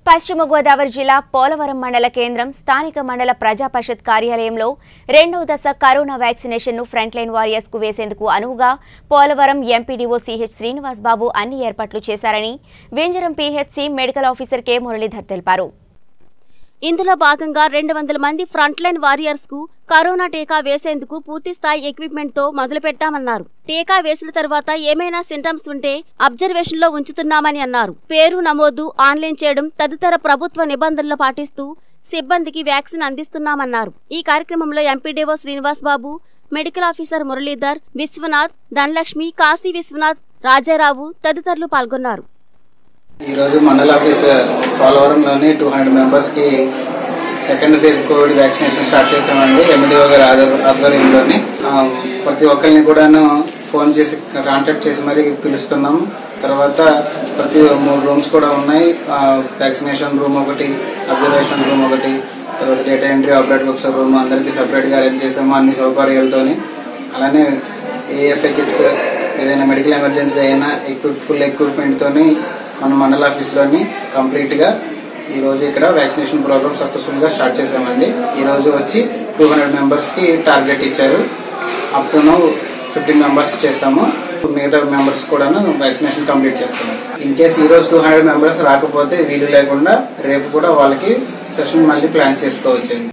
పశ్చిమ గోదావరి జిల్లా పోలవరం మండల కేంద్రం స్థానిక మండల ప్రజా పరిషత్ కార్యాలయంలో రెండవ దశ కరోనా వ్యాక్సినేషన్ ను ఫ్రంట్ లైన్ వారియర్స్ కు వేసేందుకు అనువుగా పోలవరం ఎంపీడీఓ సిహెచ్ శ్రీనివాస్ బాబు అన్ని ఏర్పాట్లు చేశారని Vinjaram PHC medical officer K Muralidhar తెలిపారు ఇందులో భాగంగా రెండు వందల మంది ఫ్రంట్ లైన్ వారియర్స్ కు కరోనా టీకా వేసేందుకు పూర్తి స్థాయి ఎక్విప్మెంట్ తో మొదలు పెట్టామన్నారు టీకా వేసిన తర్వాత ఏమైనా సింటమ్స్ ఉంటే అబ్జర్వేషన్ లో ఉంచుతున్నామని అన్నారు పేరు నమోదు ఆన్లైన్ చేయడం తదితర ప్రభుత్వ నిబంధనలు పాటిస్తూ సిబ్బందికి వ్యాక్సిన్ అందిస్తున్నామన్నారు ఈ కార్యక్రమంలో MPDO Srinivas Babu medical officer Muralidhar Viswanath Dhanalakshmi Kasi Viswanath Rajarao తదితరులు పాల్గొన్నారు ఈరోజు మండల ఆఫీస్ పోలవరంలోని టూ హండ్రెడ్ మెంబర్స్కి second phase Covid vaccination start చేసామండి ఎండిఓ గారి ఆధ్వర్- ఆధ్వర్యంలోని ఆ, ప్రతి ఒక్కరిని కూడాను ఫోన్ చేసి కాంటాక్ట్ చేసి మరీ పిలుస్తున్నాం తర్వాత ప్రతి మూడు రూమ్స్ కూడా ఉన్నాయి వ్యాక్సినేషన్ రూమ్ ఒకటి అబ్జర్వేషన్ రూమ్ ఒకటి తర్వాత data entry operate books room అందరికీ సపరేట్గా అరేంజ్ చేసాము అన్ని సౌకర్యాలతోని అలానే ఏఎఫ్ఏ కిట్స్ ఏదైనా మెడికల్ ఎమర్జెన్సీ అయినా ఎక్విప్ ఫుల్ ఎక్విప్మెంట్ తోని మన మండల ఆఫీస్లోని కంప్లీట్ గా ఈ రోజు ఇక్కడ వ్యాక్సినేషన్ ప్రోగ్రామ్ సక్సెస్ఫుల్ గా స్టార్ట్ చేసామండి ఈ రోజు వచ్చి టూ హండ్రెడ్ మెంబర్స్ కి టార్గెట్ ఇచ్చారు up to no fifteen members కి చేస్తాము మిగతా మెంబర్స్ కూడా వ్యాక్సినేషన్ కంప్లీట్ చేస్తాము ఇన్ కేస్ ఈ రోజు టూ హండ్రెడ్ మెంబర్స్ రాకపోతే వీలు లేకుండా రేపు కూడా వాళ్ళకి సెషన్ మళ్ళీ ప్లాన్ చేసుకోవచ్చు